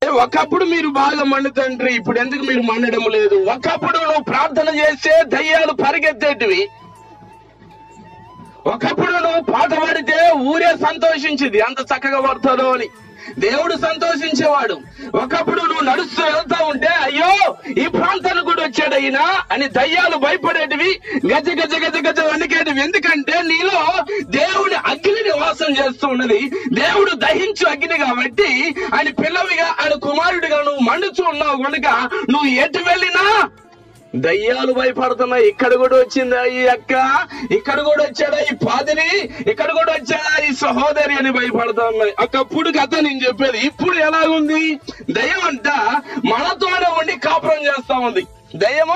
ఒకప్పుడు మీరు బాగా మండుతండ్రి ఇప్పుడు ఎందుకు మీరు మండడం లేదు ఒకప్పుడు నువ్వు ప్రార్థన చేస్తే దయ్యాలు పరిగెత్తేటివి ఒకప్పుడు నువ్వు పాట పాడితే ఊరే సంతోషించింది అంత చక్కగా పడతాడు అని దేవుడు సంతోషించేవాడు ఒకప్పుడు నువ్వు నడుస్తూ వెళ్తా ఉంటే అయ్యో ఈ ప్రాంతానికి కూడా వచ్చాడు అయినా అని దయ్యాలు భయపడేటివి గజ గజ గజ గజ వణికేటివి ఎందుకంటే నీలో దేవుడి అగ్నిని వాసం చేస్తూ ఉన్నది దేవుడు దహించు అగ్ని కాబట్టి ఆయన పిల్లవిగా ఆయన కుమారుడిగా నువ్వు మండుచూ ఉన్నావు కనుక నువ్వు ఎటు వెళ్ళినా దయ్యాలు భయపడుతున్నాయి ఇక్కడ కూడా వచ్చిందా ఈ అక్క ఇక్కడ కూడా వచ్చాడా ఈ పాదిరి ఇక్కడ కూడా వచ్చాడా ఈ సహోదరి అని భయపడుతున్నాయి ఒకప్పుడు కథ నేను చెప్పేది ఇప్పుడు ఎలాగుంది దయ్యం అంట మనతోనే ఉండి కాపురం చేస్తా ఉంది దయ్యము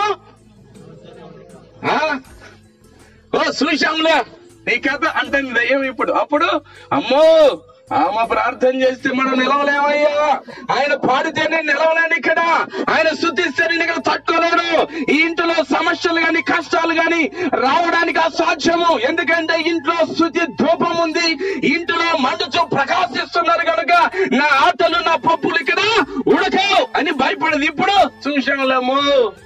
ఆ? ఓ చూశాంలే నీ కథ అంటే దయ్యం ఇప్పుడు అప్పుడు అమ్మో ఆమె ప్రార్థన చేస్తే మనం నిలవలేమయ్యా ఆయన పాడితేనే నిలవలేను ఇక్కడ ఆయన శుద్ధిస్తే నేను ఇక్కడ తట్టుకోలేను ఈ ఇంట్లో సమస్యలు గాని కష్టాలు గాని రావడానికి అసాధ్యము ఎందుకంటే ఇంట్లో శుద్ధి ధూపం ఉంది ఇంట్లో మండుచు ప్రకాశిస్తున్నారు కనుక నా ఆటలు నా పప్పులు ఇక్కడ ఉడకవు అని భయపడదు ఇప్పుడు చూశాంలేమో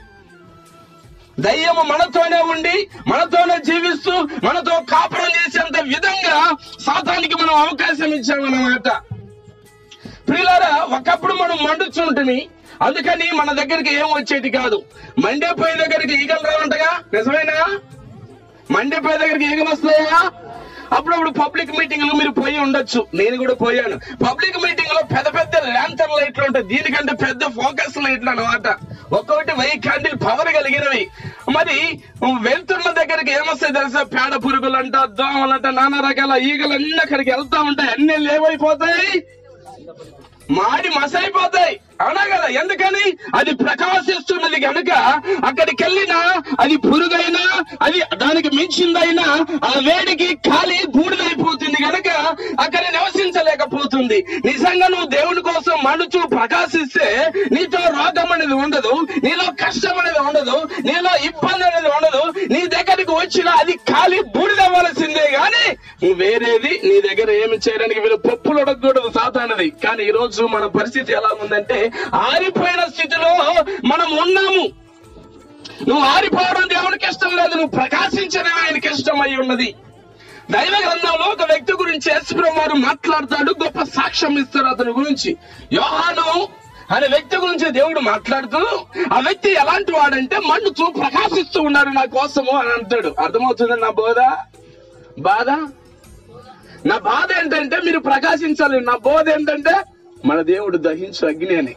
దయ్యము మనతోనే ఉండి మనతోనే జీవిస్తూ మనతో కాపురం చేసేంత విధంగా సాతానికి మనం అవకాశం ఇచ్చామన్నమాట ప్రియులారా ఒకప్పుడు మనం మండుచుంటుమి అందుకని మన దగ్గరికి ఏం వచ్చేది కాదు మండేపోయే దగ్గరికి ఈగలు రావంటగా నిజమేనా మండేపోయే దగ్గరికి ఈగలు వస్తాయా అప్పుడప్పుడు పబ్లిక్ మీటింగ్ మీరు పోయి ఉండొచ్చు నేను కూడా పోయాను పబ్లిక్ మీటింగ్ లో పెద్ద పెద్ద ల్యాంతర్ లైట్లు ఉంటాయి దీనికంటే పెద్ద ఫోకస్ లైట్లు అన్నమాట ఒక్కొక్కటి వెయ్యి క్యాండిల్ పవర్ కలిగినవి మరి వెళ్తున్న దగ్గరికి ఏమొస్తాయి తెలుసా పేడ పురుగులంట దోమలంట నానా రకాల ఈగలు అన్ని అక్కడికి వెళ్తా ఉంటాయి అన్ని ఏమైపోతాయి మాడి మసైపోతాయి అవునా కదా ఎందుకని అది ప్రకాశిస్తున్నది కనుక అక్కడికి వెళ్ళినా అది పురుగైనా అది దానికి మించిందైనా ఆ వేడికి ఖాళీ బూడిదైపోతుంది కనుక అక్కడ నివసించలేకపోతుంది నిజంగా నువ్వు దేవుని కోసం మనుచు ప్రకాశిస్తే నీతో రోగం అనేది ఉండదు నీలో కష్టం అనేది ఉండదు నీలో ఇబ్బంది అనేది ఉండదు నీ దగ్గరికి వచ్చిన అది ఖాళీ బూడిదవ్వాల్సిందే గాని వేరేది నీ దగ్గర ఏమి చేయడానికి వీళ్ళు పప్పులు ఉడకూడదు సాతానది కానీ ఈ రోజు మన పరిస్థితి ఎలా ఉందంటే ఆరిపోయిన స్థితిలో మనం ఉన్నాము నువ్వు ఆరిపోవడం దేవునికి ఇష్టం లేదు నువ్వు ప్రకాశించడం ఆయనకి ఇష్టం అయి ఉన్నది దైవ గ్రంథంలో ఒక వ్యక్తి గురించి యేసుప్రభు వారు మాట్లాడతాడు గొప్ప సాక్ష్యం ఇస్తాడు అతని గురించి యోహాను అనే వ్యక్తి గురించి దేవుడు మాట్లాడుతూ ఆ వ్యక్తి ఎలాంటి వాడంటే మండుతూ ప్రకాశిస్తూ ఉన్నాడు నా కోసము అని అంటాడు అర్థమవుతుంది నా బోధ బాధ నా బాధ ఏంటంటే మీరు ప్రకాశించాలి నా బోధ ఏంటంటే మన దేవుడు దహించు అగ్ని అని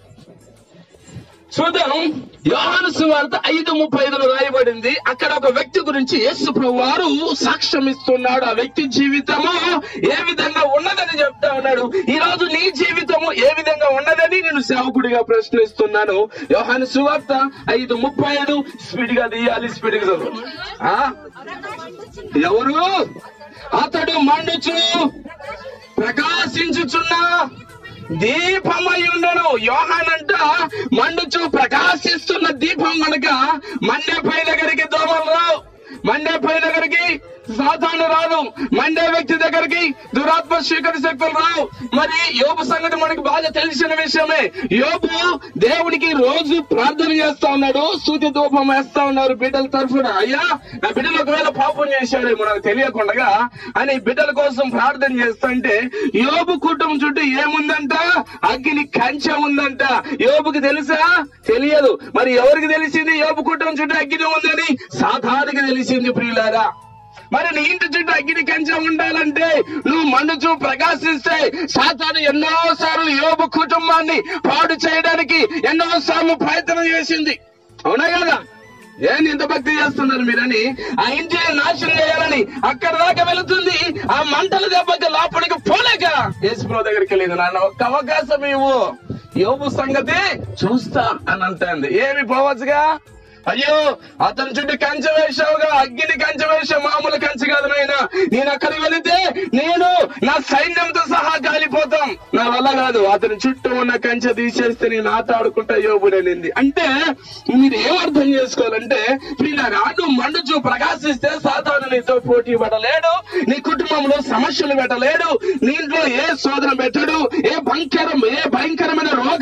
చూద్దాం యోహాను సువార్త ఐదు ముప్పై ఐదులో రాయబడింది అక్కడ ఒక వ్యక్తి గురించి యేసు ప్రభు వారు సాక్ష్యం ఇస్తున్నాడు ఆ వ్యక్తి జీవితము ఏ విధంగా ఉన్నదని చెప్తా ఉన్నాడు ఈ రోజు నీ జీవితము ఏ విధంగా ఉన్నదని నేను సేవకుడిగా ప్రశ్నిస్తున్నాను యోహాను సువార్త ఐదు ముప్పై ఐదు స్పీడ్ గా తీయాలి స్పీడ్ గా చదువు. ఆ ఎవరు అతడు మండుచు ప్రకాశించుచున్న దీపమై ఉండను యోహానంట మండుచు ప్రకాశిస్తున్న దీపం కనుక మండే పై దగ్గరికి దోమలు రావు మండే పై దగ్గరికి సాతాను రాదు మండే వ్యక్తి దగ్గరికి దురాత్మ స్వీకరి శక్తులు రావు మరి యోబు సంగతి మనకి బాగా తెలిసిన విషయమే యోబు దేవుడికి రోజు ప్రార్థన చేస్తా ఉన్నాడు సూతి ధూపం వేస్తా ఉన్నారు బిడ్డల తరఫున అయ్యా నా బిడ్డలు ఒకవేళ పాపం చేశాడేమో నాకు తెలియకుండా అని బిడ్డల కోసం ప్రార్థన చేస్తుంటే యోబు కుటుంబం చుట్టూ ఏముందంట అగ్ని కంచె ఉందంట యోబుకి తెలుసా తెలియదు మరి ఎవరికి తెలిసింది యోబు కుటుంబం చుట్టూ అగ్ని ఉందని సాధారణకి తెలిసింది ప్రియులారా మరి నీ ఇంటి చుట్టూ అగ్ని కంచె ఉండాలంటే నువ్వు మనసు ప్రకాశిస్తే సాతాను ఎన్నో సార్లు యోబు కుటుంబాన్ని పాడు చేయడానికి ఎన్నో సార్లు ప్రయత్నం చేసింది అవునా కదా ఏంది ఇంత భక్తి చేస్తున్నారు మీరని ఆ ఇంటిని నాశనం చేయాలని అక్కడ దాకా వెళుతుంది ఆ మంటల దెబ్బకి లోపలికి పోలేక యేసుప్రభు దగ్గరికి వెళ్ళింది నాన్న ఒక్క అవకాశం ఇవ్వు యోబు సంగతి చూస్తా అని అంటుంది ఏమి పోవచ్చుగా అయ్యో అతని చుట్టూ కంచె వేశావుగా అగ్గిని కంచె వేసావు మామూలు కంచె కాదు నాయన నేను అక్కడికి వెళితే నేను నా సైన్యంతో సహా కాలిపోతాం నా వల్ల కాదు అతని చుట్టూ ఉన్న కంచె తీసేస్తే నేను ఆట ఆడుకుంటా యోబుడనింది అంటే మీరు ఏం అర్థం చేసుకోవాలంటే వీళ్ళగా నువ్వు మండుచు ప్రకాశిస్తే సాతాను నీతో పోటీ పడలేడు నీ కుటుంబంలో సమస్యలు పెట్టలేడు నీ ఇంట్లో ఏ శోధన పెట్టడు ఏ భయంకరం ఏ భయంకరమైన రోగం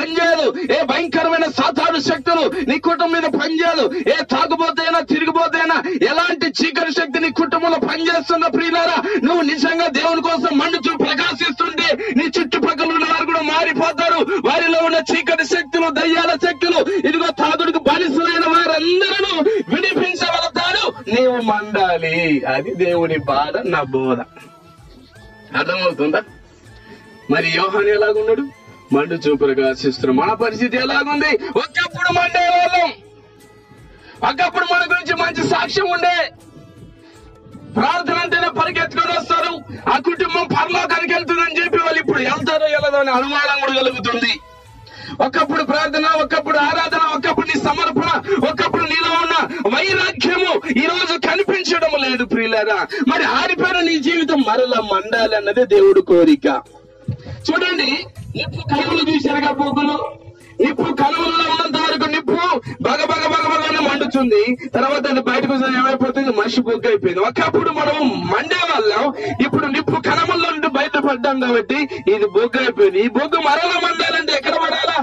పనిచేయదు ఏ భయంకరమైన సాతాను శక్తులు నీ కుటుంబం మీద పనిచేయదు ఏ తాగుబోతైనా తిరిగిపోతైనా ఎలాంటి చీకటి శక్తి నీ కుటుంబంలో పనిచేస్తున్న ప్రియులారా నువ్వు నిజంగా దేవుని కోసం మండుచూ ప్రకాశిస్తుంటే నీ చుట్టుపక్కల ఉన్న వారు కూడా మారిపోతారు వారిలో ఉన్న చీకటి శక్తులు దయ్యాల శక్తులు ఇదిగో తాగుడికి బానిసలైన వారందరూ విడిపించబడతారు నీవు మండాలి అది దేవుని బాధ నా బోధ అర్థమవుతుందా మరి యోహాన్ ఎలాగున్నాడు మండు చూపులుగా ఆశిస్తున్నాడు మన పరిస్థితి ఎలాగుంది ఒకప్పుడు మండే వాళ్ళం ఒకప్పుడు మన గురించి మంచి సాక్ష్యం ఉండే ప్రార్థన అంటేనే పరిగెత్తుకొని వస్తారు ఆ కుటుంబం పరలోకానికి వెళ్తుందని చెప్పి వాళ్ళు ఇప్పుడు వెళ్తారో వెళ్ళదో అని అనుమానం కూడా కలుగుతుంది ఒకప్పుడు ప్రార్థన ఒకప్పుడు ఆరాధన ఒకప్పుడు నీ సమర్పణ ఒకప్పుడు నీలో ఉన్న వైరాగ్యము ఈ రోజు కనిపించడం లేదు ప్రియులారా మరి ఆరిపోయిన నీ జీవితం మరలా మండాలి అన్నదే దేవుడు కోరిక చూడండి నిప్పు కలువలు చూశారుగా బొగ్గులు నిప్పు కలువలలో ఉన్నంత వరకు నిప్పు బగ బగ బగ బగనే మండుతుంది తర్వాత అది బయటకు వస్తే ఏమైపోతుంది మనిషి బొగ్గు అయిపోయింది ఒకప్పుడు మనం మండే వాళ్ళం ఇప్పుడు నిప్పు కలముల్లో నుండి బయటపడ్డాం కాబట్టి ఇది బొగ్గు అయిపోయింది ఈ బొగ్గు మరలా మండాలంటే ఎక్కడ పడాలా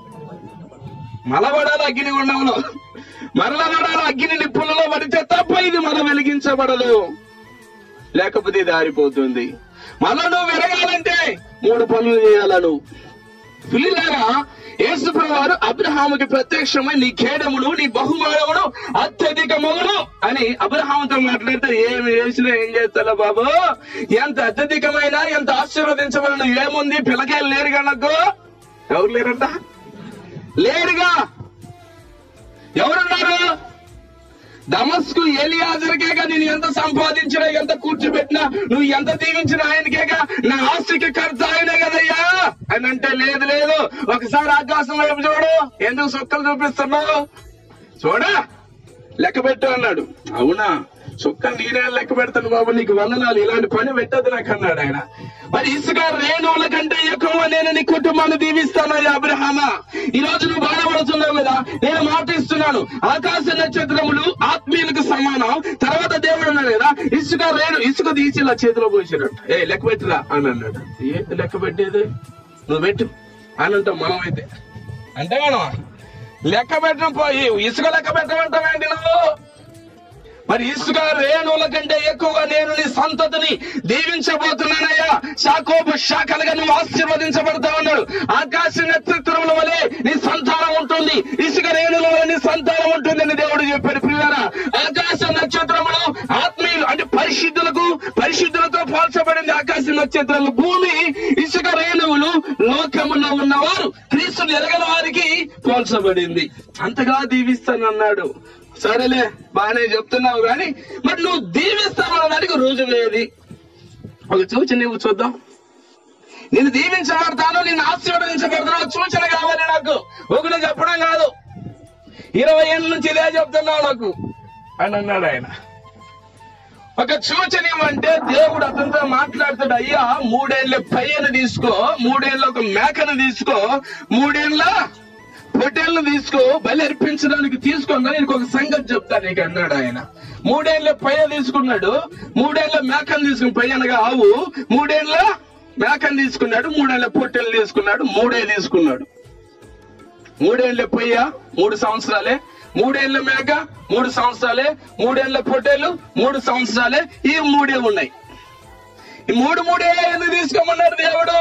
మలబడాలి అగ్ని గుండంలో మరల పడాలి అగ్ని నిప్పులలో పడితే తప్ప ఇది మన వెలిగించబడదు లేకపోతే ఇది ఆరిపోతుంది మళ్ళా నువ్వు వెలగాలంటే మూడు పనులు చేయాల నువ్వు పిల్లారా యేసుప్రభు వారు అబ్రహాముకి ప్రత్యక్షమై నీ ఖేడమును నీ బహుమానమును అత్యధికమును అని అబ్రహాముతో మాట్లాడితే ఏమి చేసినా ఏం చేస్తా బాబు ఎంత అత్యధికమైన ఎంత ఆశీర్వదించబడిన ఏముంది పిల్లకాయలు లేరు కనుకో ఎవరు లేరంట లేరుగా ఎవరున్నారు దమస్కు ఎలియాజర్కేగా నేను ఎంత సంపాదించినా ఎంత కూర్చోబెట్టినా నువ్వు ఎంత దీవించిన ఆయనకేగా నా ఆస్తికి ఖర్చు ఆయనే కదయ్యా అని అంటే లేదు లేదు ఒకసారి ఆకాశం వైపు చూడు ఎందుకు సుక్కలు చూపిస్తున్నావు చూడా లెక్క పెట్టు అన్నాడు అవునా సుక్క నేనే లెక్క పెడతాను బాబు నీకు వందనాలు ఇలాంటి పని పెట్టదు నాకు అన్నాడు ఆయన మరి ఇసుక రేణువుల కంటే ఎక్కువ నేను నీ కుటుంబాన్ని దీవిస్తానయ్యా అబ్రహామా ఈ రోజు నువ్వు బాధపడుతున్నావు కదా నేను మాట ఇస్తున్నాను ఆకాశ నక్షత్రములు ఆత్మీయులకు సమానం తర్వాత దేవుడు అన్నాడు కదా ఇసుక రేణు ఇసుక తీసి ఇలా చేతిలో పోసినట్టు ఏ లెక్క పెట్టిరా అని అన్నాడు ఏంటి లెక్క పెట్టేది నువ్వు పెట్టు అని అంటాం మనం అయితే అంటే మనం లెక్క పెట్టడం పోయి ఇసుక లెక్క పెట్టమంటావేంటి నువ్వు మరి ఇసుక రేణువుల కంటే ఎక్కువగా నేను నీ సంతతిని దీవించబోతున్నానయ్యా శాఖోప శాఖలుగా నువ్వు ఆశీర్వదించబడతా ఉన్నాడు ఆకాశ నక్షత్రముల వలె నీ సంతానం ఉంటుంది ఇసుక రేణుల వలె నీ సంతానం ఉంటుందని దేవుడు చెప్పాడు పిల్లరా ఆకాశ నక్షత్రములు ఆత్మీయులు అంటే పరిశుద్ధులకు పరిశుద్ధులతో పోల్చబడింది ఆకాశ నక్షత్రాలు భూమి ఇసుక రేణువులు లోకములో ఉన్నవారు క్రీస్తుని ఎరగని వారికి పోల్చబడింది అంతగా దీవిస్తానన్నాడు సరేలే బాగానే చెప్తున్నావు కానీ మరి నువ్వు దీవిస్తావు అనడానికి రోజు ఏది ఒక సూచన నువ్వు చూద్దాం నేను దీవించబడతాను నేను ఆశీర్వదించబడతాను సూచన కావాలి నాకు ఒకటి చెప్పడం కాదు ఇరవై ఏళ్ళ నుంచి ఇదే చెప్తున్నావు నాకు అని అన్నాడు ఆయన ఒక సూచన ఏమంటే దేవుడు అతనితో మాట్లాడుతాడు అయ్యా మూడేళ్ల పయ్యను తీసుకో మూడేళ్ల ఒక మేకను తీసుకో మూడేళ్ల పొట్టేళ్లు తీసుకో బలి అర్పించడానికి తీసుకున్నా నీకు ఒక సంగతి చెప్తా నీకు అన్నాడు ఆయన మూడేళ్ల పయ్య తీసుకున్నాడు మూడేళ్ల మేకను తీసుకుని పయ్య అనగా ఆవు మూడేళ్ల మేకను తీసుకున్నాడు మూడేళ్ల పొట్టేళ్ళు తీసుకున్నాడు మూడే తీసుకున్నాడు మూడేళ్ల పొయ్య మూడు సంవత్సరాలే మూడేళ్ల మేక మూడు సంవత్సరాలే మూడేళ్ల పొట్టేళ్ళు మూడు సంవత్సరాలే ఈ మూడే ఉన్నాయి ఈ మూడు మూడే ఎందుకు తీసుకోమన్నాడు దేవుడు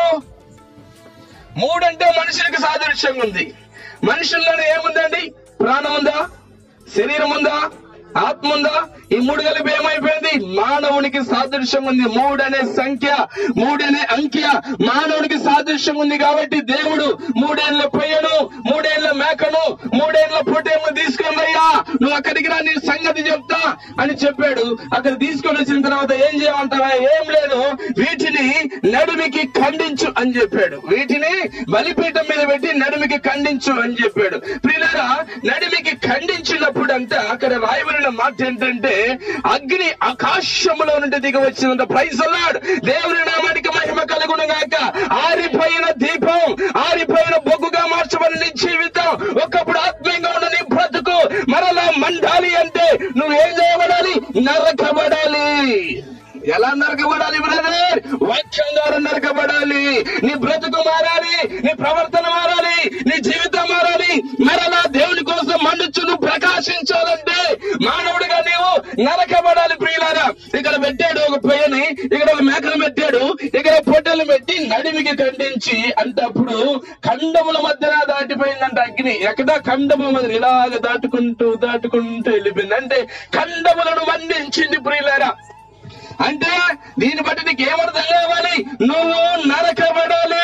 మూడంటే మనుషులకు సాదృశ్యంగా ఉంది మనుషుల్లోనే ఏముందండి ప్రాణం ఉందా శరీరం ఉందా ఆత్మ ఉందా ఈ మూడు కలిపి ఏమైపోయింది మానవునికి సాదృశ్యం ఉంది మూడు అనే సంఖ్య మూడు అనే అంకె మానవునికి సాదృశ్యం ఉంది కాబట్టి దేవుడు మూడేళ్ల పొయ్యను మూడేళ్ల మేకను మూడేళ్ల పొట్టేళ్ళు తీసుకున్నయ్యా నువ్వు అక్కడికి రా నీ సంగతి చెప్తా అని చెప్పాడు అక్కడ తీసుకొని వచ్చిన తర్వాత ఏం చేయమంటావా ఏం లేదు వీటిని నడుమికి ఖండించు అని చెప్పాడు వీటిని బలిపీఠం మీద పెట్టి నడుమికి ఖండించు అని చెప్పాడు ప్రియులారా నడిమికి ఖండించినప్పుడు అంటే అక్కడ రాయబడిన మాట ఏంటంటే అగ్ని ఆకాశములో నుండి దిగి వచ్చినంత ప్రైజ్ అన్నాడు దేవుని నామానికి మహిమ కలుగును గాక ఆరిపోయిన దీపం ఆరిపోయిన బొగ్గుగా మార్చబడిన నీ జీవితం ఒకప్పుడు ఆత్మీయంగా ఉన్న నీ బ్రతుకు మరలా మండాలి అంటే నువ్వేం చేయబడాలి నరకబడాలి ఎలా నరకబడాలి బ్రదర్ వాక్యం ద్వారా నరకబడాలి నీ బ్రతుకు మారాలి నీ ప్రవర్తన మారాలి నీ జీవితం మారాలి మరలా దేవుని కోసం మండుచు నువ్వు ప్రకాశించాలంటే మానవుడిగా నీవు నరకబడాలి ప్రియులారా ఇక్కడ పెట్టాడు ఒక పొయ్యని ఇక్కడ ఒక మేకను పెట్టాడు ఇక్కడ పొట్టెలు పెట్టి నడిమికి ఖండించి అంటే అప్పుడు ఖండముల మధ్యన దాటిపోయిందంట అగ్ని ఎక్కడ ఖండము మధ్య ఇలాగ దాటుకుంటూ దాటుకుంటూ వెళ్ళిపోయింది అంటే ఖండములను మండించింది ప్రియులారా అంటే దీన్ని బట్టి నీకు ఏమర్థం కావాలి నువ్వు నరకబడాలి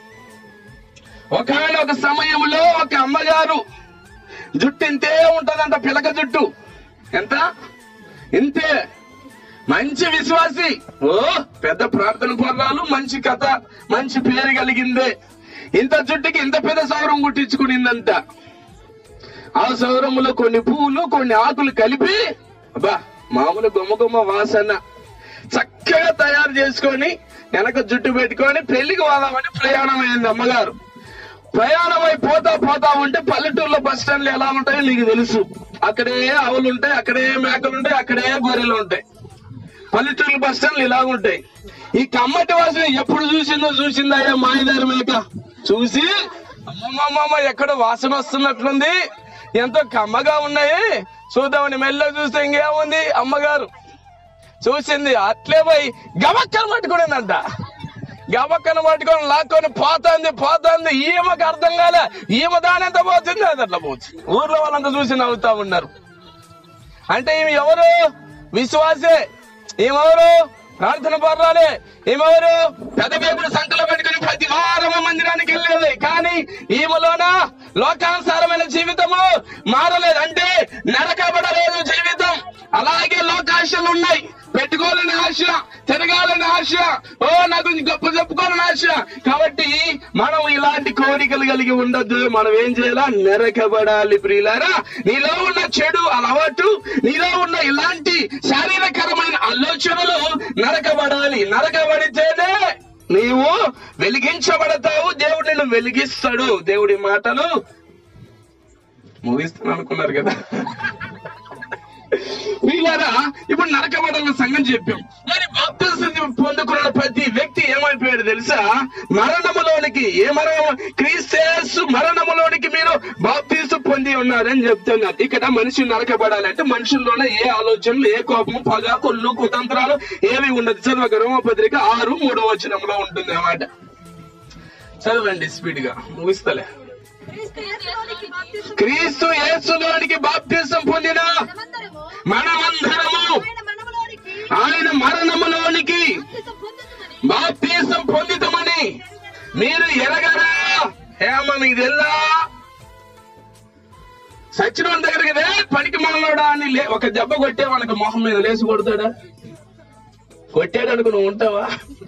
ఒకనొక సమయంలో ఒక అమ్మగారు జుట్టు ఇంతే ఉంటదంట పిలక జుట్టు ఎంత ఇంతే మంచి విశ్వాసి ఓ పెద్ద ప్రార్థన పర్రాలు మంచి కథ మంచి పేరు కలిగిందే ఇంత జుట్టుకి ఇంత పెద్ద సౌరం కుట్టించుకునిందంట ఆ సౌరములో కొన్ని పువ్వులు కొన్ని ఆకులు కలిపి అబ్బా మామూలు గుమ్మ గుమ్మ వాసన చక్కగా తయారు చేసుకొని వెనక జుట్టు పెట్టుకొని పెళ్లికి పోదామని ప్రయాణం అయింది అమ్మగారు ప్రయాణం అయి పోతా పోతా ఉంటే పల్లెటూరులో బస్ స్టాండ్లు ఎలా ఉంటాయో నీకు తెలుసు అక్కడే ఆవులు ఉంటాయి అక్కడే మేకలు ఉంటాయి అక్కడే గొర్రెలు ఉంటాయి పల్లెటూరు బస్ స్టాండ్లు ఇలా ఉంటాయి ఈ కమ్మటి వాసన ఎప్పుడు చూసిందో చూసిందయ్యా మాయదారి మేక చూసి అమ్మమ్మమ్మ ఎక్కడ వాసన వస్తున్నట్లుంది ఎంతో కమ్మగా ఉన్నాయి చూద్దామని మెల్ల చూస్తే ఇంకేముంది అమ్మగారు చూసింది అట్లే పోయి గమక్కను పట్టుకునేదంట గమక్కను పట్టుకొని లాక్కొని పోతుంది పోతుంది ఈమెకు అర్థం కాలే ఈమె దాని ఎంత పోతుంది అది అట్లా పోతుంది ఊర్లో వాళ్ళంతా చూసి నవ్వుతా ఉన్నారు అంటే ఈమె ఎవరు విశ్వాసే ఈమెవరు ప్రార్థన పర్రాలే ఈమెవరు పెద్ద పేపుడు సంకలో పెట్టుకుని ప్రతి వారం మందిరానికి వెళ్ళేది కానీ ఈమెలోన లోకానుసారమైన జీవితము మారలేదు అంటే నరకబడలేదు జీవితం అలాగే లోకాశలు ఉన్నాయి పెట్టుకోవాలని ఆశ తిరగాలని ఆశ ఓ నాకు గొప్ప చెప్పుకోవాలని ఆశ కాబట్టి మనం ఇలాంటి కోరికలు కలిగి ఉండొద్దు మనం ఏం చేయాలా నరకబడాలి ప్రియులారా నీలో ఉన్న చెడు అలవాటు నీలో ఉన్న ఇలాంటి శారీరకరమైన ఆలోచనలు నరకబడాలి నరకబడితేనే నీవు వెలిగించబడతావు దేవుడు నిన్ను వెలిగిస్తాడు దేవుడి మాటలు ముగిస్తాను అనుకున్నారు కదా వీళ్ళారా ఇప్పుడు నరకబడాలన్న సంగతి చెప్పాం మరి బాప్తిసం పొందుకున్న ప్రతి వ్యక్తి ఏమైపోయాడు తెలుసా మరణములోనికి ఏ మరణం క్రీస్తేసు మరణములోనికి మీరు బాప్తీసు పొంది ఉన్నారని చెప్తున్నారు ఇక్కడ మనిషి నరకబడాలంటే మనుషుల్లోనే ఏ ఆలోచనలు ఏ కోపము పగ కొల్లు కుతంత్రాలు ఏవి ఉండదు చదవ రోమపత్రిక ఆరు మూడో వచనంలో ఉంటుంది అన్నమాట చదవండి స్పీడ్ గా ముగిస్తలే క్రీస్తు యేసులోనికి క్రీస్తు యేసులోనికి బాప్తిసం బాప్తిసం పొందిన మనమందరము మనమందరము ఆయన మనములోనికి ఆయన మరణములోనికి బాప్తిసం బాప్తీసం పొందుతామని పొందితమని మీరు ఎరగరా ఏమ మీకు తెలుదా సచిన దగ్గరికి రే పనికి మనలోడా అని లే ఒక దెబ్బ కొట్టే మనకు మొహం మీద లేచి కొడతాడా కొట్టాడు అనుకు నువ్వు ఉంటావా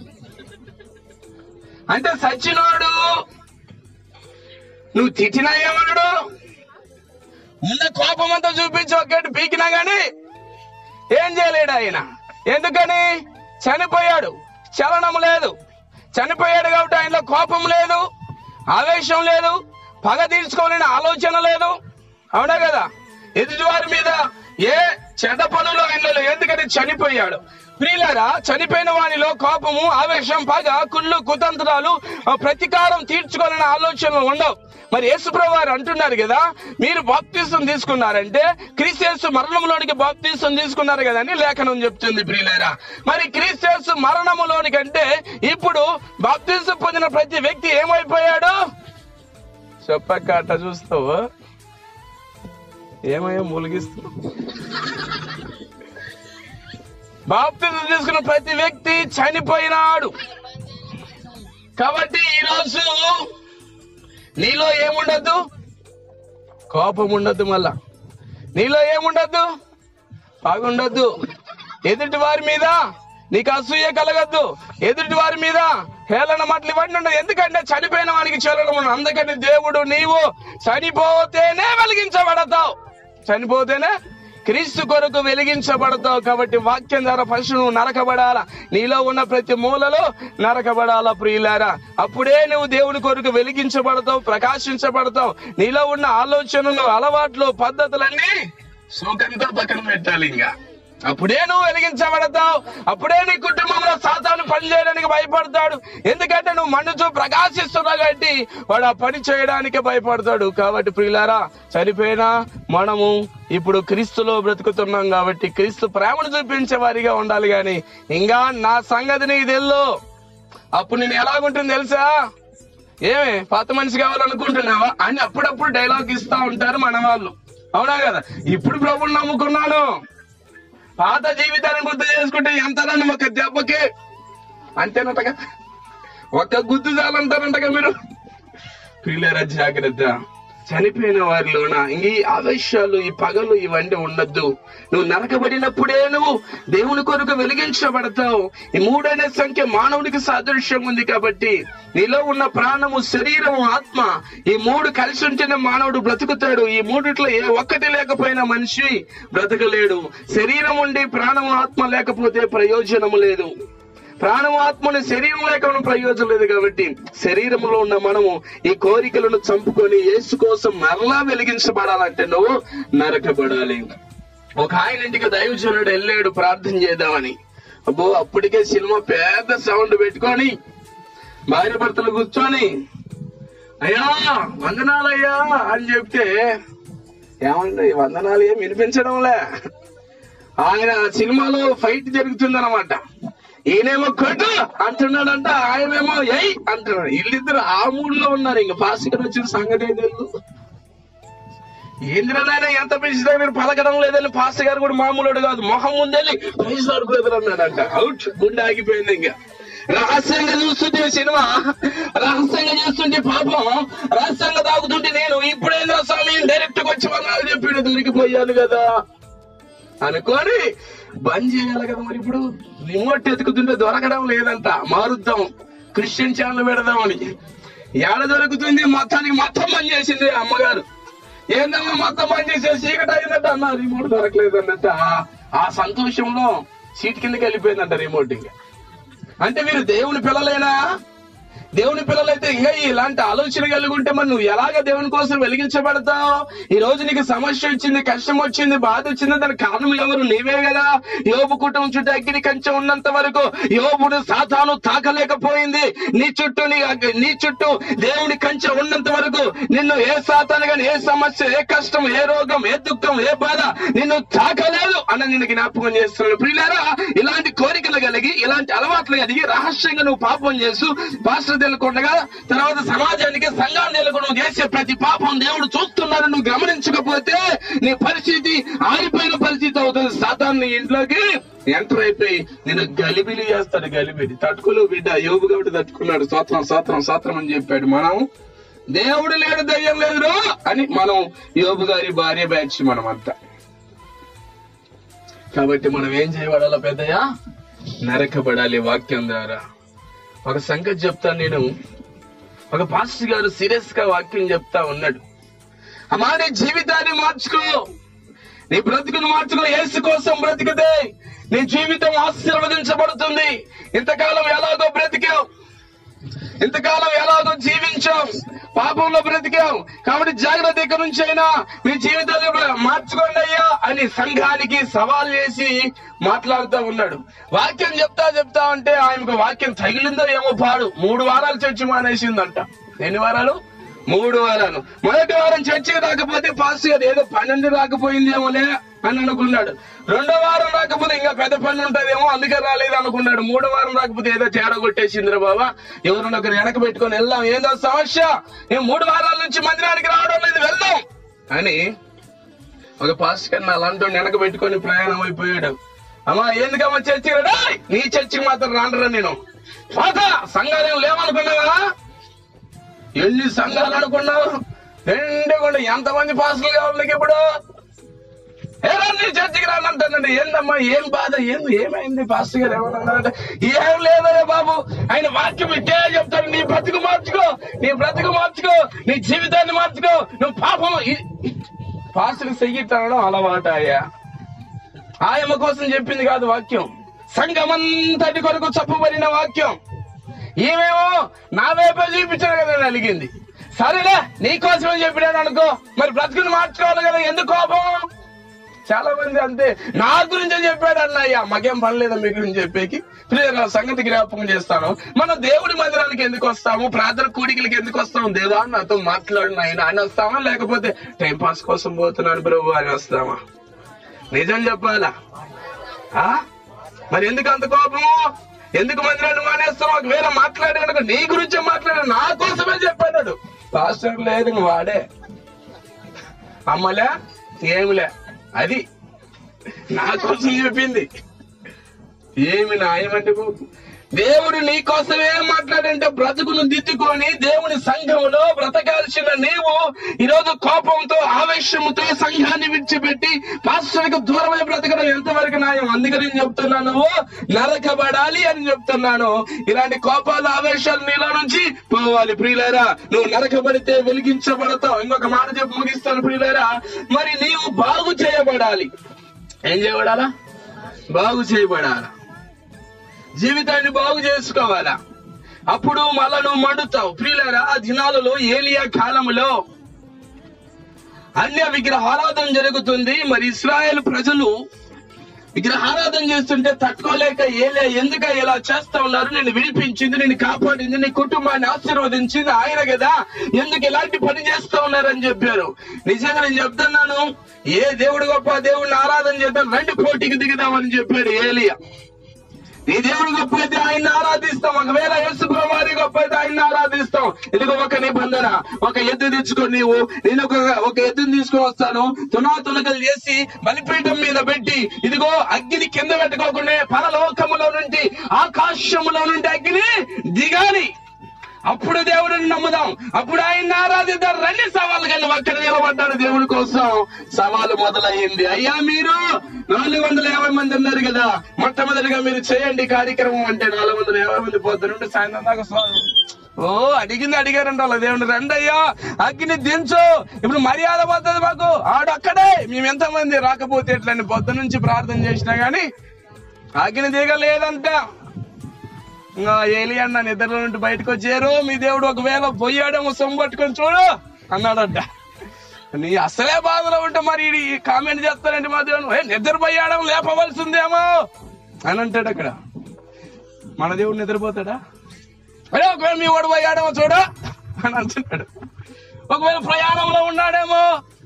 అంటే సచ్చినోడు నువ్వు తిట్టినా ఏమన్నాడు ఉన్న కోపం అంతా చూపించి ఒక్కటి పీకినా గాని ఏం చేయలేడు ఆయన ఎందుకని చనిపోయాడు చలనం లేదు చనిపోయాడు కాబట్టి ఆయనలో కోపం లేదు ఆవేశం లేదు పగ తీర్చుకోవాలని ఆలోచన లేదు అవునా కదా ఎదుటివారి మీద ఏ చెడ్డ పనులు ఆయనలో లేవు. ఎందుకని చనిపోయాడు ప్రియులారా చనిపోయిన వానిలో కోపము ఆవేశం పగ కుళ్ళు కుతంత్రాలు ఆ, ప్రతీకారం తీర్చుకోవాలనే ఆలోచనలు ఉండవు మరి యేసుప్రభు వారు అంటున్నారు కదా మీరు బాప్తిసం తీసుకున్నారంటే క్రీస్తేసు మరణంలోనికి బాప్తిసం తీసుకున్నారు కదా అని లేఖనం చెప్తుంది ప్రియులారా మరి క్రీస్తేసు మరణములోనికి అంటే ఇప్పుడు బాప్తిసం పొందిన ప్రతి వ్యక్తి ఏమైపోయాడు చెప్పక్క అట్ట చూస్తావు ఏమయ్యో మూలిగిస్తున్నావు బాప్తిజం తీసుకున్న ప్రతి వ్యక్తి చనిపోయినాడు కాబట్టి ఈరోజు నీలో ఏముండద్దు కోపం ఉండద్దు మళ్ళా నీలో ఏముండద్దు బాగుండద్దు ఎదుటి వారి మీద నీకు అసూయ కలగద్దు ఎదుటి వారి మీద హేళన మాటలు ఇవన్నీ ఉండదు ఎందుకంటే చనిపోయిన వానికి చెల్లడం ఉండదు అందుకని దేవుడు నీవు చనిపోతేనే వెలిగించబడతావు చనిపోతేనే క్రీస్తు కొరకు వెలిగించబడతావు కాబట్టి వాక్యం ద్వారా ఫస్ట్ నువ్వు నరకబడాలా నీలో ఉన్న ప్రతి మూలలో నరకబడాలా ప్రియులారా అప్పుడే నువ్వు దేవుని కొరకు వెలిగించబడతావు ప్రకాశించబడతావు నీలో ఉన్న ఆలోచనలు అలవాట్లు పద్ధతులన్నీ సుఖంతో పక్కన పెట్టాలి ఇంకా అప్పుడే నువ్వు వెలిగించబడతావు అప్పుడే నీ కుటుంబంలో సాతాను పని చేయడానికి భయపడతాడు ఎందుకంటే నువ్వు మండుచూ ప్రకాశిస్తున్నావు కాబట్టి వాడు ఆ పని చేయడానికి భయపడతాడు కాబట్టి ప్రియులారా చనిపోయినా మనము ఇప్పుడు క్రీస్తులో బ్రతుకుతున్నాం కాబట్టి క్రీస్తు ప్రేమను చూపించే వారిగా ఉండాలి గాని ఇంకా నా సంగతి నీకు తెల్లు అప్పుడు నేను ఎలాగుంటుంది తెలుసా ఏమే పాత మనిషి కావాలనుకుంటున్నావా అని అప్పుడప్పుడు డైలాగ్ ఇస్తా ఉంటారు మన వాళ్ళు అవునా కదా ఇప్పుడు ప్రభుని నమ్ముకున్నాను పాత జీవితాన్ని గుర్తు చేసుకుంటే ఎంత ఒక దెబ్బకి అంతేనటగా ఒక్క గుర్తు చాలంటారంటగా మీరు పిల్లరా జాగ్రత్త చనిపోయిన వారిలోన ఇంక ఈ ఆవేశాలు ఈ పగలు ఇవన్నీ ఉండద్దు నువ్వు నరకబడినప్పుడే నువ్వు దేవుని కొరకు వెలిగించబడతావు ఈ మూడనే సంఖ్య మానవుడికి సాదృశ్యం ఉంది కాబట్టి నీలో ఉన్న ప్రాణము శరీరము ఆత్మ ఈ మూడు కలిసి ఉంటేనే మానవుడు బ్రతుకుతాడు ఈ మూడిట్లో ఏ ఒక్కటి లేకపోయినా మనిషి బ్రతకలేడు శరీరం ఉండి ప్రాణము ఆత్మ లేకపోతే ప్రయోజనము లేదు ప్రాణము ఆత్మని శరీరం లేకుండా ప్రయోజనం లేదు కాబట్టి శరీరంలో ఉన్న మనము ఈ కోరికలను చంపుకొని యేసు కోసం మరలా వెలిగించబడాలంటే నువ్వు నరకబడాలి ఒక ఆయన ఇంటికి దైవజనుడు వెళ్ళాడు ప్రార్థన చేద్దామని అబ్బో అప్పటికే సినిమా పెద్ద సౌండ్ పెట్టుకొని భార్య భర్తలు కూర్చొని అయ్యా వందనాలయ్యా అని చెప్తే ఏమండి వందనాలు ఏం వినిపించడంలే ఆయన సినిమాలో ఫైట్ జరుగుతుందన్నమాట ఈయనేమో కొట్టు అంటున్నాడంట ఆయనేమో ఎయ్ అంటున్నాడు వీళ్ళిద్దరు ఆ మూడులో ఉన్నారు ఇంకా పాస్టర్ వచ్చిన సంగతి ఏం తెలుసు ఏంద్రనైనా ఎంత పెంచితే మీరు పలకడం లేదని పాస్టర్ గారు కూడా మామూలుడు కాదు మొహం ముందెళ్ళి ప్రైజ్ బ్రదర్ అన్నాడంట అవుట్ గుండె ఆగిపోయింది ఇంకా రహస్యంగా చూస్తుంటే సినిమా రహస్యంగా చూస్తుంటే పాపం రహస్యంగా తాగుతుంటే నేను ఇప్పుడేందో స్వామి డైరెక్ట్ వచ్చి వందనాలు చెప్పి దొరికిపోయాను కదా అనుకోని బంద్ చేయాలి కదా మరి ఇప్పుడు రిమోట్ ఎతుకుతుంటే దొరకడం లేదంట మారుద్దాం క్రిస్టియన్ ఛానల్ పెడదామని ఏడ దొరుకుతుంది మొత్తానికి మొత్తం బంద్ చేసింది ఆ అమ్మగారు ఏందమ్మా మొత్తం బంద్ చేసే చీకటి అయిందంట అన్న రిమోట్ దొరకలేదు అన్నట్ట ఆ సంతోషంలో సీట్ కిందకి వెళ్ళిపోయిందంట రిమోట్ ఇంకా అంటే మీరు దేవుని పిల్లలేనా దేవుని పిల్లలైతే ఇంకా ఇలాంటి ఆలోచన కలిగి ఉంటే మరి నువ్వు ఎలాగ దేవుని కోసం వెలిగించబడతావు ఈ రోజు నీకు సమస్య వచ్చింది కష్టం వచ్చింది బాధ వచ్చింది దానికి కారణం ఎవరు నీవే కదా యోబు కుటుంబం చుట్టూ అగ్ని కంచె ఉన్నంత వరకు యోబుడు సాతాను తాకలేకపోయింది నీ చుట్టూ నీ అగ్- నీ చుట్టూ దేవుని కంచె ఉన్నంత వరకు నిన్ను ఏ సాతాను గాని ఏ సమస్య ఏ కష్టం ఏ రోగం ఏ దుఃఖం ఏ బాధ నిన్ను తాకలేదు అన్న నిన్ను జ్ఞాపకం చేస్తున్నాడు ప్రియులారా ఇలాంటి కోరికలు కలిగి ఇలాంటి అలవాట్లు కలిగి రహస్యంగా నువ్వు పాపం చేస్తూ పాస్టర్ తెలుకుండగా తర్వాత సమాజానికి సంఘాన్ని తెలుగు నువ్వు చేసే ప్రతి పాపం దేవుడు చూస్తున్నాడు నువ్వు గమనించకపోతే నీ పరిస్థితి ఆరిపోయిన పరిస్థితి అవుతుంది సాతాన్ నీ ఇంట్లోకి ఎంటర్ అయిపోయి నేను గలిబిలి చేస్తాడు గలిబిలి తట్టుకోలేవు బిడ్డ యోగు కాబట్టి తట్టుకున్నాడు స్వాత్రం స్వాత్రం స్వాత్రం అని చెప్పాడు మనం దేవుడు లేడు దయ్యం లేదు అని మనం యోబు గారి భార్య బ్యాచ్ మనం అంతా కాబట్టి మనం ఏం చేయబడాలి పెద్దయ్య నరకబడాలి వాక్యం ద్వారా ఒక సంగతి చెప్తాను నేను ఒక పాస్టర్ గారు సీరియస్ గా వాక్యం చెప్తా ఉన్నాడు అమ్మా నీ జీవితాన్ని మార్చుకో నీ బ్రతుకును మార్చుకో యేసు కోసం బ్రతికితే నీ జీవితం ఆశీర్వదించబడుతుంది ఇంతకాలం ఎలాగో బ్రతికావు ఇంతకాలం ఎలాగో జీవించాం పాపంలో బ్రతికాం కాబట్టి జాగ్రత్త ఇక నుంచి అయినా మీ జీవితాన్ని మార్చుకోండి అయ్యా అని సంఘానికి సవాల్ చేసి మాట్లాడుతూ ఉన్నాడు వాక్యం చెప్తా చెప్తా అంటే ఆయనకు వాక్యం తగిలిందో ఏమో పాడు మూడు వారాలు చర్చి మానేసిందంట ఎన్ని వారాలు మూడు వారాలు మొదటి వారం చర్చికి రాకపోతే పాస్ గారు ఏదో పన్నెండు రాకపోయిందేమోలే అని అనుకున్నాడు రెండో వారం రాకపోతే ఇంకా పెద్ద పని ఉంటదేమో అందుకే రాలేదు అనుకున్నాడు మూడో వారం రాకపోతే ఏదో తేడా కొట్టేసిందిరా బాబా ఎవరిని ఒకరు వెనక పెట్టుకొని వెళ్దాం ఏదో సమస్య మేము మూడు వారాల నుంచి మందిరానికి రావడం లేదు వెళ్దాం అని ఒక పాస్ గారిని అలాంటి వెనక పెట్టుకొని ప్రయాణం అయిపోయాడు అమ్మా ఎందుకమ్మా చర్చికి రా డేయ్! నీ చర్చికి మాత్రం రానరా నేను పాత సంఘాలు లేవనుకున్నావా ఎన్ని సంఘాలు అనుకున్నావు నిండుకుండా ఎంతమంది పాసులు కావాలి నీకు ఇప్పుడు ఏరా నీ చర్చికి రానంటానండి ఏందమ్మా ఏం బాధ ఏంది ఏమైంది పాస్టర్ గారు ఏమన్నారంటే ఏం లేదయ్యా బాబు ఆయన వాక్యం ఇట్టే చెప్తాడు నీ బ్రతుకు మార్చుకో నీ బ్రతుకు మార్చుకో నీ జీవితాన్ని మార్చుకో నువ్వు పాపం పాస్టర్ చెయ్యిట్టడం అలవాటు అయ్యా ఆయమ్మ కోసం చెప్పింది కాదు వాక్యం సంఘమంతటి కొరకు చెప్పబడిన వాక్యం ఈమెమో నా వైపే చూపించాడు కదా అని అలిగింది సరేలే నీ కోసమే చెప్పినాను అనుకో మరి బ్రతుకుని మార్చుకోవాలి కదా ఎందుకు కోపం చాలా మంది అంతే నా గురించే చెప్పాడు అన్నయ్య మాకేం పని లేదా మీ గురించి చెప్పేకి ప్రియరా, సంగతి జ్ఞాపకం చేస్తాను మనం దేవుడి మందిరానికి ఎందుకు వస్తాము ప్రార్థన కూడికలకి ఎందుకు వస్తాము దేవా నాతో మాట్లాడిన ఆయన అని వస్తామా లేకపోతే టైం పాస్ కోసం పోతున్నాను ప్రభు అని వస్తామా నిజం చెప్పాలా ఆ మరి ఎందుకు అంత కోపము ఎందుకు మందిరాన్ని మానేస్తావు ఒకవేళ మాట్లాడాడు నీ గురించే మాట్లాడాడు నా కోసమే చెప్పాడు పాస్టర్ లేదు ఇంక వాడే అమ్మలే ఏమిలే అది నా కోసం చెప్పింది ఏమి నాయమంటే కోపం దేవుడు నీ కోసమే మాట్లాడంటే బ్రతుకును దిద్దుకొని దేవుని సంఘములో బ్రతకాల్సిన నీవు ఈరోజు కోపంతో ఆవేశంతో సంఘాన్ని విడిచిపెట్టి పాస్టర్కి దూరమై బ్రతకడం ఎంతవరకు న్యాయం అందుకని నేను చెప్తున్నాను నువ్వు నరకబడాలి అని చెప్తున్నాను ఇలాంటి కోపాలు ఆవేశాలు నీలో నుంచి పోవాలి ప్రియులారా నువ్వు నరకబడితే వెలిగించబడతావు ఇంకొక మాట చెప్పి ముగిస్తాను ప్రియులారా మరి నీవు బాగు చేయబడాలి ఏం చేయబడాలా బాగు చేయబడాలా జీవితాన్ని బాగు చేసుకోవాలా అప్పుడు మళ్ళా నువ్వు మండుతావు ప్రియులారా ఆ దినాలలో ఏలియా కాలములో అన్య విగ్రహారాధన జరుగుతుంది మరి ఇస్రాయేల్ ప్రజలు విగ్రహారాధన చేస్తుంటే తట్టుకోలేక ఏలే ఎందుక ఇలా చేస్తా ఉన్నారు నేను విడిపించింది నేను కాపాడింది నీ కుటుంబాన్ని ఆశీర్వదించింది ఆయన కదా ఎందుకు ఇలాంటి పని చేస్తా ఉన్నారని చెప్పారు నిజంగా నేను చెప్తున్నాను ఏ దేవుడు గొప్ప దేవుడిని ఆరాధన చేద్దాం రండి పోటీకి దిగుదామని చెప్పాడు ఏలియా నీ దేవుడు గొప్ప అయితే ఆయన ఆరాధిస్తాం ఒకవేళ యేసు వారి గొప్ప అయితే ఆయన ఆరాధిస్తాం ఇదిగో ఒక నిబంధన ఒక ఎద్దు తెచ్చుకో నీవు నేను ఒక ఒక ఎద్దుని తీసుకొని వస్తాను తునా తునకలు చేసి బలిపీఠం మీద పెట్టి ఇదిగో అగ్ని కింద పెట్టుకోకుండా పరలోకములో నుండి ఆకాశములో నుండి అగ్ని దిగాలి అప్పుడు దేవుడిని నమ్ముదాం అప్పుడు ఆయన ఆరాధిద్దాం రండి సవాలు కానీ అక్కడ నిలబడ్డాడు దేవుడి కోసం సవాలు మొదలయ్యింది అయ్యా మీరు నాలుగు వందల యాభై మంది ఉన్నారు కదా మొట్టమొదటిగా మీరు చేయండి కార్యక్రమం అంటే నాలుగు వందల యాభై మంది పోతారు సాయంత్రం దాకా స్వామి ఓ అడిగింది అడిగారంట వాళ్ళ దేవుని రండి అయ్యా అగ్ని దించు ఇప్పుడు మర్యాద పోతుంది మాకు ఆడొక్కడే మేము ఎంతమంది రాకపోతే ఎట్లని పొద్దు నుంచి ప్రార్థన చేసినా గాని అగ్ని దిగలేదంట ఇంకా ఏలియన్న నిద్రలో నుండి బయటకు వచ్చారు మీ దేవుడు ఒకవేళ పోయాడేమో సొమ్ము పట్టుకొని చూడు అన్నాడంట నీ అసలే బాధలో ఉంటే మరి ఈ కామెంట్ చేస్తారండి మా దేవుడు ఏ నిద్రపోయాడం లేపవలసిందేమో అని అంటాడు అక్కడ మన దేవుడు నిద్రపోతాడా అరే ఒకవేళ మీ వాడు పోయాడేమో చూడు అని అంటున్నాడు ఒకవేళ ప్రయాణంలో ఉన్నాడేమో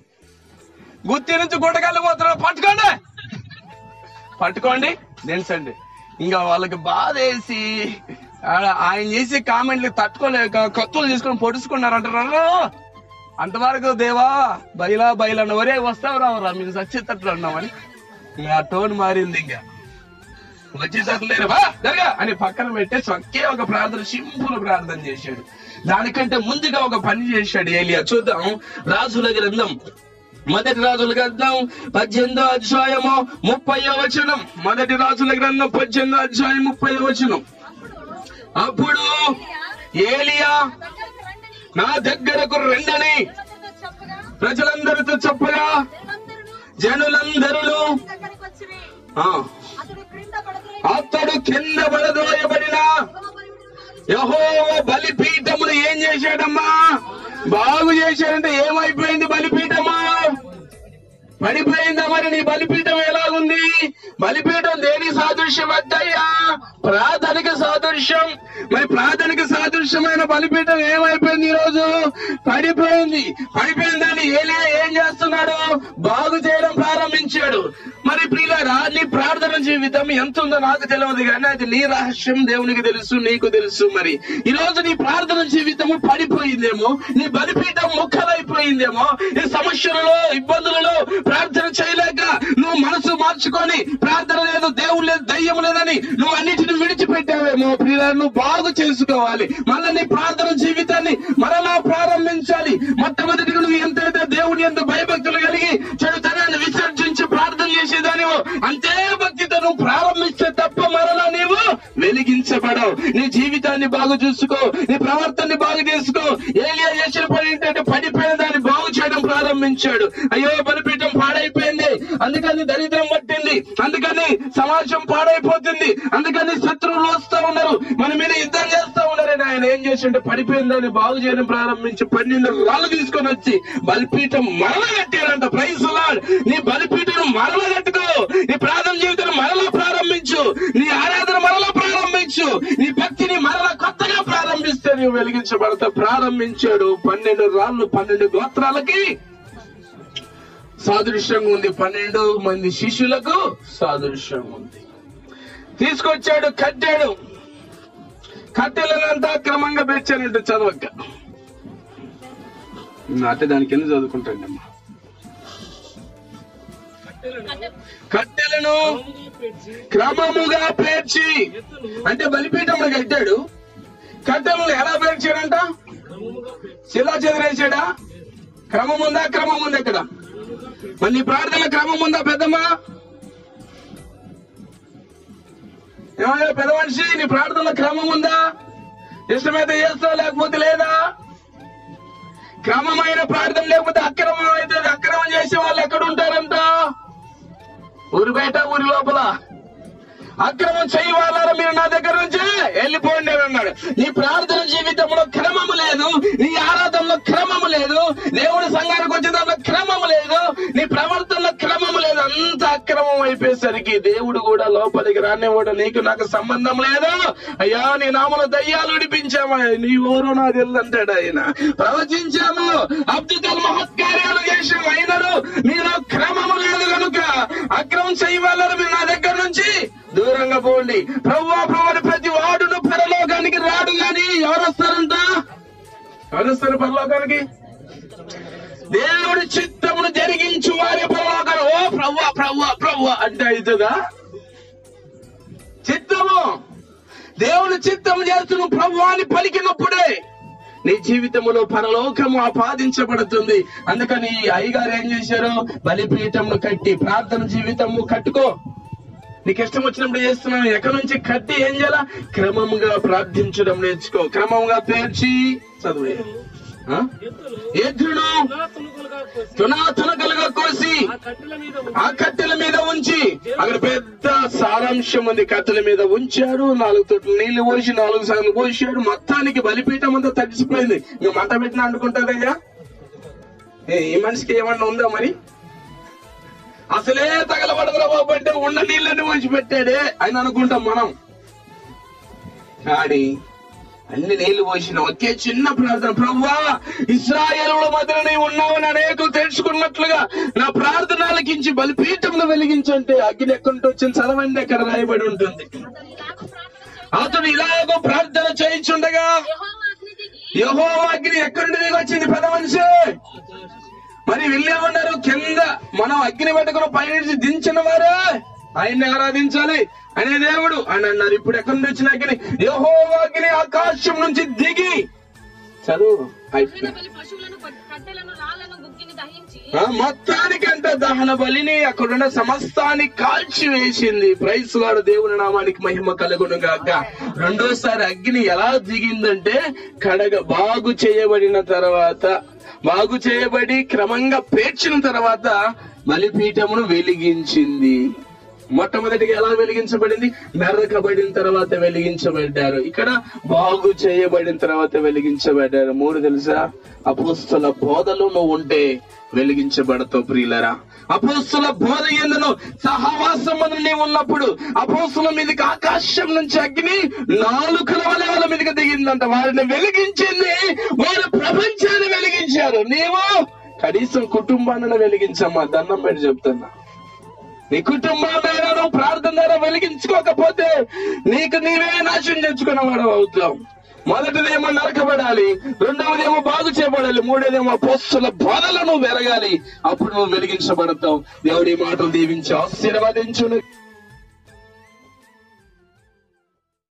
గుత్తి నుంచి గుట్టకాలు పోతున్నాడు పట్టుకోండి పట్టుకోండి దించండి ఇంకా వాళ్ళకి బాధ వేసి ఆడ- ఆయన చేసే కామెంట్లు తట్టుకోలేక కత్తులు తీసుకొని పొడుచుకున్నారు అంటారు అంతవరకు దేవా బయలా బయలా ఒరే వస్తావు రావరా మీరు సచ్చేటట్లు అన్నామని ఇంకా ఆ టోన్ మారింది ఇంకా వచ్చేసరికి లేరు బా జరగా అని పక్కన పెట్టేసి ఒకే ఒక ప్రార్థన సింపుల్ ప్రార్థన చేశాడు దానికంటే ముందుగా ఒక పని చేశాడు ఏలియా చూద్దాం రాజుల గ్రంథం మొదటి రాజుల గ్రంథం పద్దెనిమిదో అధ్యాయము ముప్పై వచనం మొదటి రాజుల గ్రంథం పద్దెనిమిదో అధ్యాయం ముప్పై వచనం అప్పుడు ఏలియా దగ్గరకు రండని నా దగ్గరకు రెండని ప్రజలతో చెప్పగా ప్రజలందరితో చెప్పగా జనులందరూ జనులందరూ దగ్గరికి వచ్చిరి ఆ, అతడు క్రింద పడద్రోయి అతడు కింద పడదోయబడిన యహో బలిపీఠమును ఏం చేశాడమ్మా బాగు చేశాడంటే ఏమైపోయింది బలిపీఠమా పడిపోయిందా మరి నీ బలిపీఠం ఎలాగుంది బలిపీఠం దేని సాదృశ్యం అద్దయ్యా ప్రార్థనకి సాదృశ్యం మరి ప్రార్థనకి సాదృశ్యమైన బలిపీఠం ఏమైపోయింది ఈ రోజు పడిపోయింది పడిపోయిన దాన్ని ఏలియా ఏం చేస్తున్నాడు బాగు చేయడం ప్రారంభించాడు మరి ప్రియులారా నీ ప్రార్థన జీవితం ఎంత ఉందో నాకు తెలియదు కానీ అది నీ రహస్యం దేవునికి తెలుసు నీకు తెలుసు మరి ఈ రోజు నీ ప్రార్థన జీవితము పడిపోయిందేమో నీ బలిపీఠం ముక్కలైపోయిందేమో ఈ సమస్యలలో ఇబ్బందులలో ప్రార్థన చేయలేక నువ్వు మనసు మార్చుకొని ప్రార్థన లేదు దేవుడు లేదు దయ్యం లేదని నువ్వు అన్నిటిని విడిచిపెట్టావేమో ప్రియుల నువ్వు బాగు చేసుకోవాలి మళ్ళీ నీ ప్రార్థన జీవితాన్ని మరలా ప్రారంభించాలి మొట్టమొదటిగా నువ్వు ఎంతైతే దేవుని ఎంత భయభక్తులు కలిగి చెడుతనాన్ని విసర్జించి ప్రార్థన చేసేదానివో అంతే భక్తితో నువ్వు ప్రారంభిస్తే తప్ప మరలా నీవు వెలిగించబడవు నీ జీవితాన్ని బాగు చూసుకో నీ ప్రవర్తనని బాగు చేసుకో ఏలియా చేసిన పని ఏంటంటే పడిపోయిన దాన్ని బాగు చేయడం ప్రారంభించు ప్రారంభించాడు అయ్యో బలిపీఠం పాడైపోయింది అందుకని దరిద్రం పట్టింది అందుకని సమాజం పాడైపోతుంది అందుకని శత్రువులు వస్తా ఉన్నారు మన మీద యుద్ధం చేస్తా ఉన్నారని ఆయన ఏం చేసిండే పడిపోయిందని బాగు చేయడం ప్రారంభించి పన్నెండు రాళ్ళు తీసుకొని వచ్చి బలిపీఠం మరల కట్టారంట ప్రైజ్ లాడ్ నీ బలిపీఠం మరల కట్టుకో నీ ప్రార్థన జీవితం మరలా ప్రారంభించు నీ ఆరాధన మరలా ప్రారంభించు నీ భక్తిని మరలా కొత్తగా ప్రారంభిస్తే నీవు వెలిగించబడతా ప్రారంభించాడు పన్నెండు రాళ్ళు పన్నెండు గోత్రాలకి సాదృశ్యంగా ఉంది పన్నెండు మంది శిష్యులకు సాదృశ్యంగా ఉంది తీసుకొచ్చాడు కట్టాడు కట్టెలనంతా క్రమంగా పెంచానంటే చదవక అంటే దాని కింద చదువుకుంటాండి అమ్మా కట్టెలను క్రమముగా పేర్చి అంటే బలిపీఠంలో కట్టాడు కట్టెలను ఎలా పేర్చాడంట శిలా చెదిరేసాడా క్రమం ఉందా క్రమం ఉందా ఇక్కడ మరి నీ ప్రార్థన క్రమం ఉందా పెద్దమ్మా ఏమయ్యా పెద్ద మనిషి నీ ప్రార్థనలో క్రమం ఉందా ఇష్టమైతే చేస్తావు లేకపోతే లేదా క్రమమైన ప్రార్థన లేకపోతే అక్రమం అయితే అక్రమం చేసే వాళ్ళు ఎక్కడ ఉంటారంట ఊరి బయట ఊరి లోపల అక్రమం చేయి వాళ్ళారా మీరు నా దగ్గర నుంచి వెళ్ళిపోండి అని అన్నాడు నీ ప్రార్థన జీవితంలో క్రమము లేదు నీ ఆరాధనలో క్రమము లేదు దేవుడి సంఘానికి వచ్చే దాంట్లో క్రమము లేదు నీ ప్రవర్తనలో క్రమము లేదు అంత అక్రమం అయిపోయేసరికి దేవుడు కూడా లోపలికి రానివ్వడు నీకు నాకు సంబంధం లేదు అయ్యా నీ నామలో దయ్యాలు విడిపించామా నీ ఊరు నాకు తెలుసు అంటాడు ఆయన ప్రవచించాము అద్భుతాలు మహత్కార్యాలు చేసాము అయినను మీరు క్రమము లేదు కనుక అక్రమం చేయవాలని మీరు నా దగ్గర నుంచి దూరంగా పోండి ప్రవ్వా ప్రభుని ప్రతి వాడును పరలోకానికి రాడు గాని ఎవరు వస్తారంట ఎవరు వస్తారు పరలోకానికి దేవుడి చిత్తమును జరిగించు వారి పరలోకాలు ఓ ప్రవ్వా ప్రవ్వా ప్రవ్వా అంటే అవుతుందా చిత్తము దేవుని చిత్తము చేస్తున్న ప్రభు అని పలికినప్పుడే నీ జీవితంలో పరలోకము ఆపాదించబడుతుంది అందుకని ఈ అయ్యగారు ఏం చేశారు బలిపీఠమును కట్టి ప్రార్థన జీవితము కట్టుకో నీకు ఇష్టం వచ్చినప్పుడు చేస్తున్నావు ఎక్కడి నుంచి కట్టి ఏం చేయాలా క్రమముగా ప్రార్థించడం నేర్చుకో క్రమంగా పేర్చి చదువు ఆ? ఎద్దును తునాతునకలుగా కోసి ఆ కట్టెల మీద ఉంచి అక్కడ పెద్ద సారాంశం ఉంది కట్టెల మీద ఉంచాడు నాలుగు తొట్లు నీళ్లు పోసి నాలుగు సార్లు పోసాడు మొత్తానికి బలిపీఠం అంతా తడిసిపోయింది ఇంకా మంట పెట్టిన అనుకుంటారయ్యా ఏ, ఈ మనిషికి ఏమన్నా ఉందా మరి అసలే తగలబడదురా బాబు అంటే ఉన్న నీళ్ళని పోసి పెట్టాడే అని అనుకుంటాం మనం కానీ అన్ని నీళ్లు పోసిన ఒకే చిన్న ప్రార్థన ప్రవ్వా ఇస్రాయేలుల మధ్యన నీవు ఉన్నావని అనేకులు తెలుసుకున్నట్లుగా నా ప్రార్థన ఆలకించి బలిపీఠంలో వెలిగించంటే అగ్ని ఎక్కడి వచ్చింది చదవండి అక్కడ రాయబడి ఉంటుంది అతడు ఇలాగ అతడు ఇలాగో ప్రార్థన ప్రార్థన చేయించుండగా యెహోవా అగ్ని దిగి యహో అగ్ని ఎక్కడి నుండి దిగి వచ్చింది పెద్ద మనిషి మరి వీళ్ళేమన్నారు కింద మనం అగ్ని పట్టుకుని పైనుంచి దించిన వారే ఆయన్ని ఆరాధించాలి అనే దేవుడు అని అన్నారు ఇప్పుడు ఎక్కడి నుంచి వచ్చిన అగ్ని యహో అగ్ని ఆకాశం నుంచి దిగి చదువు దహన అయిపోయింది. బలి పశువులను ప- కట్టెలను రాళ్లను గుగ్గిని దహించి ఆ, మొత్తానికంటే దహన బలిని అక్కడున్న సమస్తాన్ని కాల్చి వేసింది ప్రైస్ గారు దేవుని నామానికి మహిమ కలుగును గాక రెండోసారి అగ్ని ఎలా దిగిందంటే కడగ బాగు చేయబడిన తర్వాత బాగు చేయబడి క్రమంగా పేర్చిన తర్వాత బలిపీఠమును వెలిగించింది మొట్టమొదటిగా ఎలా వెలిగించబడింది మెరకబడిన తర్వాత వెలిగించబడ్డారు ఇక్కడ బాగు చేయబడిన తర్వాత వెలిగించబడ్డారు మూడు తెలుసా అపోస్తుల బోధలో నువ్వు ఉంటే వెలిగించబడతావు ప్రియులరా అపోస్తుల బోధ ఎందును సహవాసం నీవు ఉన్నప్పుడు అపోస్తుల మీదకి ఆకాశం నుంచి అగ్ని నాలుకల వలె వాళ్ళ మీదకి దిగిందంట వారిని వెలిగించింది వారు ప్రపంచాన్ని వెలిగించారు నీవు కనీసం కుటుంబాన్ని వెలిగించమ్మా దండం పెట్టి చెప్తున్నా నీ కుటుంబాన్ని నువ్వు ప్రార్థన ద్వారా వెలిగించుకోకపోతే నీకు నీవే నాశనం తెచ్చుకున్న వాడు అవుతావు మొదటిదేమో నరకబడాలి రెండవదేమో బాగు చేయబడాలి మూడోదేమో పోస్తుల బోధలను పెరగాలి అప్పుడు నువ్వు వెలిగించబడతావు దేవుడి మాటలు దీవించి ఆశీర్వదించును